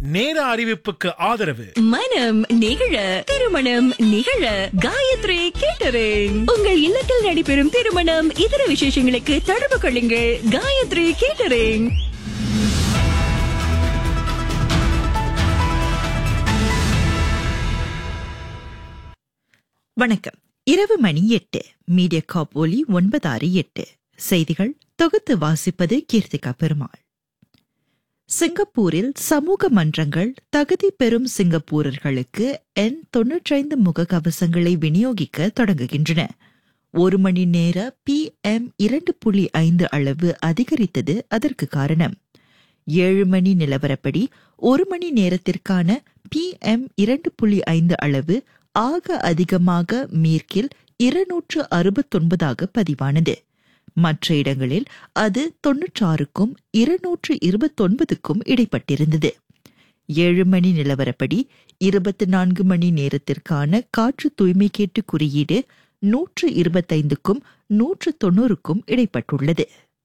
நேர அறிவிப்புக்கு ஆதரவு மனம் நிகழ திருமணம் நிகழ காயத்ரி கேட்டரிங் உங்கள் இல்லத்தில் நடைபெறும் திருமணம் இதர விசேஷங்களுக்கு தொடர்பு கொள்ளுங்கள் காயத்ரி கேட்டரிங் வணக்கம் இரவு மணி எட்டு மீடியா காப் ஒலி ஒன்பதாறு எட்டு செய்திகள் தொகுத்து வாசிப்பது கீர்த்திகா பெருமாள் சிங்கப்பூரில் சமூக மன்றங்கள் தகுதி பெறும் சிங்கப்பூரர்களுக்கு என் தொன்னூற்றைந்து முகக்கவசங்களை விநியோகிக்க தொடங்குகின்றன ஒரு மணி நேர பி எம் இரண்டு புள்ளி ஐந்து அளவு அதிகரித்தது அதற்கு காரணம் ஏழு மணி நிலவரப்படி ஒரு மணி நேரத்திற்கான பி எம் இரண்டு புள்ளி ஐந்து அளவு ஆக அதிகமாக மேற்கில் இருநூற்று அறுபத்தொன்பதாக பதிவானது மற்ற இடங்களில் அது தொன்னூற்றாறுக்கும் இருநூற்று இருபத்தொன்பதுக்கும் இடைப்பட்டிருந்தது ஏழு மணி நிலவரப்படி இருபத்தி நான்கு மணி நேரத்திற்கான காற்று தூய்மை கேட்டு குறியீடு நூற்று இருபத்தைந்துக்கும் நூற்று தொன்னூறுக்கும் இடைப்பட்டுள்ளது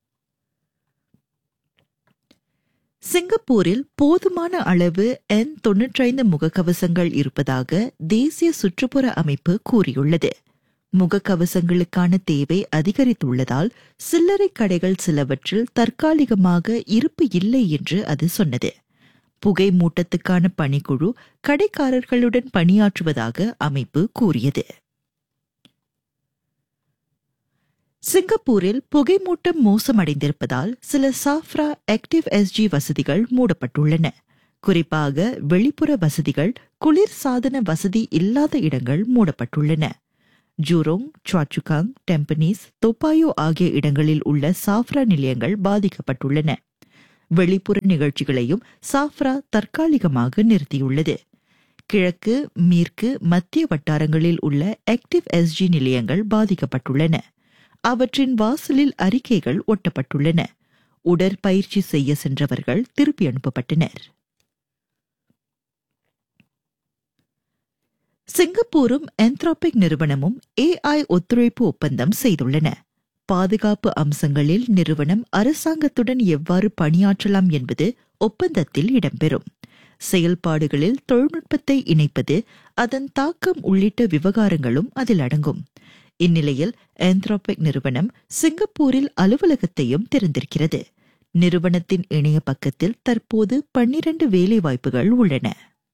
சிங்கப்பூரில் போதுமான அளவு என் தொன்னூற்றைந்து முகக்கவசங்கள் இருப்பதாக தேசிய சுற்றுப்புற அமைப்பு கூறியுள்ளது முகக்கவசங்களுக்கான தேவை அதிகரித்துள்ளதால் சில்லறை கடைகள் சிலவற்றில் தற்காலிகமாக இருப்பு இல்லை என்று அது சொன்னது புகை மூட்டத்துக்கான பணிக்குழு கடைக்காரர்களுடன் பணியாற்றுவதாக அமைப்பு கூறியது சிங்கப்பூரில் புகைமூட்டம் மோசமடைந்திருப்பதால் சில சாஃப்ரா ஆக்டிவ் எஸ்ஜி வசதிகள் மூடப்பட்டுள்ளன குறிப்பாக வெளிப்புற வசதிகள் குளிர் சாதன வசதி இல்லாத இடங்கள் மூடப்பட்டுள்ளன ஜூரோங் சுவாச்சுகாங் டெம்பனீஸ் தொப்பாயோ ஆகிய இடங்களில் உள்ள சாஃப்ரா நிலையங்கள் பாதிக்கப்பட்டுள்ளன வெளிப்புற நிகழ்ச்சிகளையும் சாஃப்ரா தற்காலிகமாக நிறுத்தியுள்ளது கிழக்கு மேற்கு மத்திய வட்டாரங்களில் உள்ள ஆக்டிவ் எஸ்ஜி நிலையங்கள் பாதிக்கப்பட்டுள்ளன அவற்றின் வாசலில் அறிக்கைகள் ஒட்டப்பட்டுள்ளன உடற்பயிற்சி செய்ய சென்றவர்கள் திருப்பி அனுப்பப்பட்டனர் சிங்கப்பூரும் என்த்ராபிக் நிறுவனமும் ஏஐ ஒத்துழைப்பு ஒப்பந்தம் செய்துள்ளன பாதுகாப்பு அம்சங்களில் நிறுவனம் அரசாங்கத்துடன் எவ்வாறு பணியாற்றலாம் என்பது ஒப்பந்தத்தில் இடம்பெறும் செயல்பாடுகளில் தொழில்நுட்பத்தை இணைப்பது அதன் தாக்கம் உள்ளிட்ட விவகாரங்களும் அதில் அடங்கும் இந்நிலையில் ஆந்த்ரோபிக் நிறுவனம் சிங்கப்பூரில் அலுவலகத்தையும் திறந்திருக்கிறது நிறுவனத்தின் இணைய பக்கத்தில் தற்போது பன்னிரண்டு வேலைவாய்ப்புகள் உள்ளன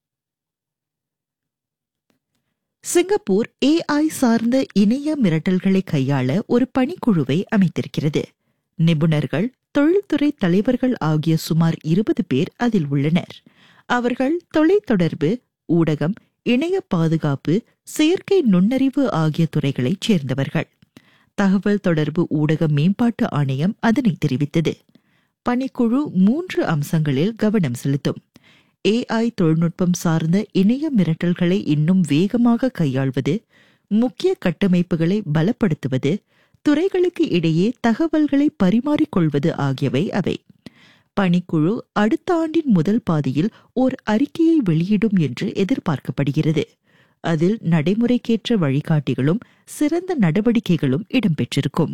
சிங்கப்பூர் ஏஐ சார்ந்த இணைய மிரட்டல்களை கையாள ஒரு பணிக்குழுவை அமைத்திருக்கிறது நிபுணர்கள் தொழில்துறை தலைவர்கள் ஆகிய சுமார் இருபது பேர் அதில் உள்ளனர் அவர்கள் தொலைத்தொடர்பு ஊடகம் இணைய பாதுகாப்பு செயற்கை நுண்ணறிவு ஆகிய துறைகளைச் சேர்ந்தவர்கள் தகவல் தொடர்பு ஊடக மேம்பாட்டு ஆணையம் அதனை தெரிவித்தது பணிக்குழு மூன்று அம்சங்களில் கவனம் செலுத்தும் ஏஐ தொழில்நுட்பம் சார்ந்த இணைய மிரட்டல்களை இன்னும் வேகமாக கையாள்வது முக்கிய கட்டமைப்புகளை பலப்படுத்துவது துறைகளுக்கு இடையே தகவல்களை பரிமாறிக்கொள்வது ஆகியவை அவை பணிக்குழு அடுத்த ஆண்டின் முதல் பாதியில் ஓர் அறிக்கையை வெளியிடும் என்று எதிர்பார்க்கப்படுகிறது அதில் நடைமுறைக்கேற்ற வழிகாட்டிகளும் சிறந்த நடவடிக்கைகளும் இடம்பெற்றிருக்கும்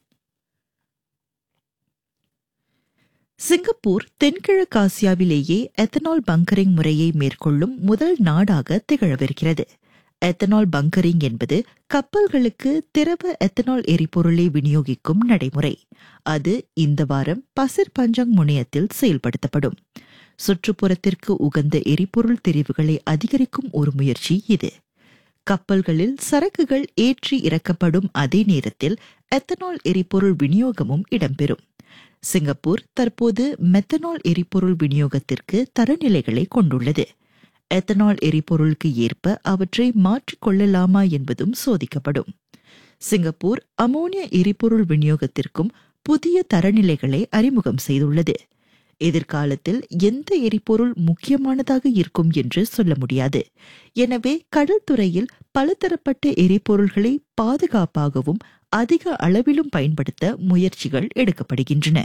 சிங்கப்பூர் தென்கிழக்காசியாவிலேயே எத்தனால் பங்கரிங் முறையை மேற்கொள்ளும் முதல் நாடாக திகழவிருக்கிறது எத்தனால் பங்கரிங் என்பது கப்பல்களுக்கு திரவ எத்தனால் எரிபொருளை விநியோகிக்கும் நடைமுறை அது இந்த வாரம் பசிர் பஞ்சங் முனையத்தில் செயல்படுத்தப்படும் சுற்றுப்புறத்திற்கு உகந்த எரிபொருள் தெரிவுகளை அதிகரிக்கும் ஒரு முயற்சி இது கப்பல்களில் சரக்குகள் ஏற்றி இறக்கப்படும் அதே நேரத்தில் எத்தனால் எரிபொருள் விநியோகமும் இடம்பெறும் சிங்கப்பூர் தற்போது மெத்தனால் எரிபொருள் விநியோகத்திற்கு தரநிலைகளை கொண்டுள்ளது எத்தனால் எரிபொருளுக்கு ஏற்ப அவற்றை மாற்றிக்கொள்ளலாமா என்பதும் சோதிக்கப்படும் சிங்கப்பூர் அமோனியா எரிபொருள் விநியோகத்திற்கும் புதிய தரநிலைகளை அறிமுகம் செய்துள்ளது எதிர்காலத்தில் எந்த எரிபொருள் முக்கியமானதாக இருக்கும் என்று சொல்ல முடியாது எனவே கடல் துறையில் பலதரப்பட்ட எரிபொருள்களை பாதுகாப்பாகவும் அதிக அளவிலும் பயன்படுத்த முயற்சிகள் எடுக்கப்படுகின்றன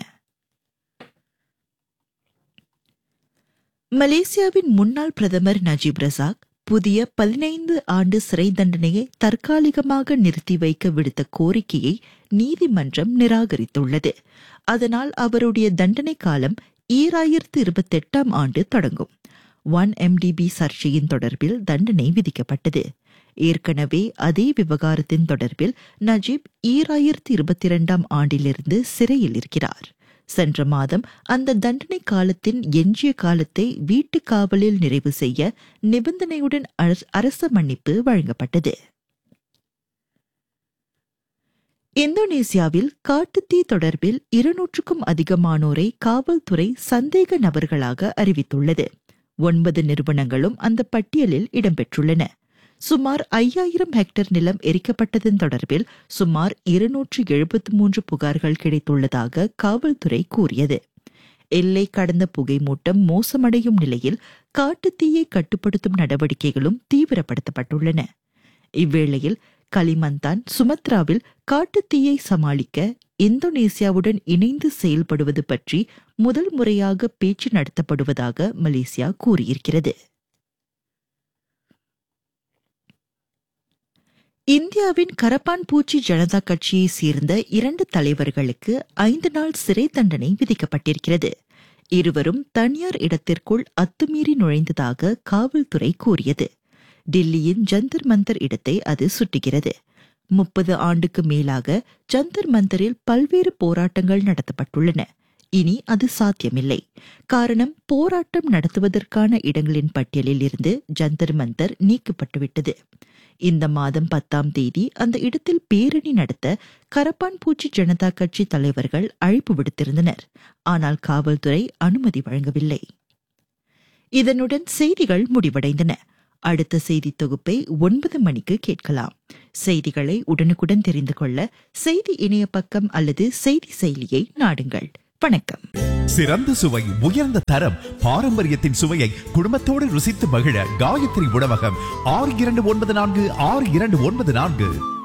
மலேசியாவின் முன்னாள் பிரதமர் நஜீப் ரசாக் புதிய பதினைந்து ஆண்டு சிறை தண்டனையை தற்காலிகமாக நிறுத்தி வைக்க விடுத்த கோரிக்கையை நீதிமன்றம் நிராகரித்துள்ளது அதனால் அவருடைய தண்டனை காலம் ஈராயிரத்து இருபத்தெட்டாம் ஆண்டு தொடங்கும் ஒன் எம்டிபி சர்ச்சையின் தொடர்பில் தண்டனை விதிக்கப்பட்டது ஏற்கனவே அதே விவகாரத்தின் தொடர்பில் நஜீப் ஈராயிரத்தி இருபத்தி இரண்டாம் ஆண்டிலிருந்து சிறையில் இருக்கிறார் சென்ற மாதம் அந்த தண்டனை காலத்தின் எஞ்சிய காலத்தை வீட்டு காவலில் நிறைவு செய்ய நிபந்தனையுடன் அரச- அரச மன்னிப்பு வழங்கப்பட்டது இந்தோனேசியாவில் காட்டுத்தீ தொடர்பில் இருநூற்றுக்கும் அதிகமானோரை காவல்துறை சந்தேக நபர்களாக அறிவித்துள்ளது ஒன்பது நிறுவனங்களும் அந்த பட்டியலில் இடம்பெற்றுள்ளன சுமார் ஐயாயிரம் ஹெக்டேர் நிலம் எரிக்கப்பட்டதன் தொடர்பில் சுமார் இருநூற்று எழுபத்து மூன்று புகார்கள் கிடைத்துள்ளதாக காவல்துறை கூறியது எல்லை கடந்த புகைமூட்டம் மோசமடையும் நிலையில் காட்டுத்தீயை கட்டுப்படுத்தும் நடவடிக்கைகளும் தீவிரப்படுத்தப்பட்டுள்ளன இவ்வேளையில் களிமந்தான் சுமத்ராவில் காட்டுத்தீயை சமாளிக்க இந்தோனேசியாவுடன் இணைந்து செயல்படுவது பற்றி முதல் முறையாக பேச்சு நடத்தப்படுவதாக மலேசியா கூறியிருக்கிறது இந்தியாவின் கரப்பான் பூச்சி ஜனதா கட்சியை சேர்ந்த இரண்டு தலைவர்களுக்கு ஐந்து நாள் சிறை தண்டனை விதிக்கப்பட்டிருக்கிறது இருவரும் தனியார் இடத்திற்குள் அத்துமீறி நுழைந்ததாக காவல்துறை கூறியது டில்லியின் ஜந்தர் மந்தர் இடத்தை அது சுட்டுகிறது முப்பது ஆண்டுக்கு மேலாக ஜந்தர் மந்தரில் பல்வேறு போராட்டங்கள் நடத்தப்பட்டுள்ளன இனி அது சாத்தியமில்லை காரணம் போராட்டம் நடத்துவதற்கான இடங்களின் பட்டியலில் இருந்து ஜந்தர் மந்தர் நீக்கப்பட்டுவிட்டது இந்த மாதம் பத்தாம் தேதி அந்த இடத்தில் பேரணி நடத்த கரப்பான் பூச்சி ஜனதா கட்சி தலைவர்கள் அழைப்பு விடுத்திருந்தனர் ஆனால் காவல்துறை அனுமதி வழங்கவில்லை இதனுடன் செய்திகள் முடிவடைந்தன அடுத்த செய்தி தொகுப்பை ஒன்பது மணிக்கு கேட்கலாம் செய்திகளை உடனுக்குடன் தெரிந்து கொள்ள செய்தி இணைய பக்கம் அல்லது செய்தி செயலியை நாடுங்கள் வணக்கம் சிறந்த சுவை உயர்ந்த தரம் பாரம்பரியத்தின் சுவையை குடும்பத்தோடு ருசித்து மகிழ காயத்ரி உணவகம் ஆறு இரண்டு ஒன்பது நான்கு ஆறு இரண்டு ஒன்பது நான்கு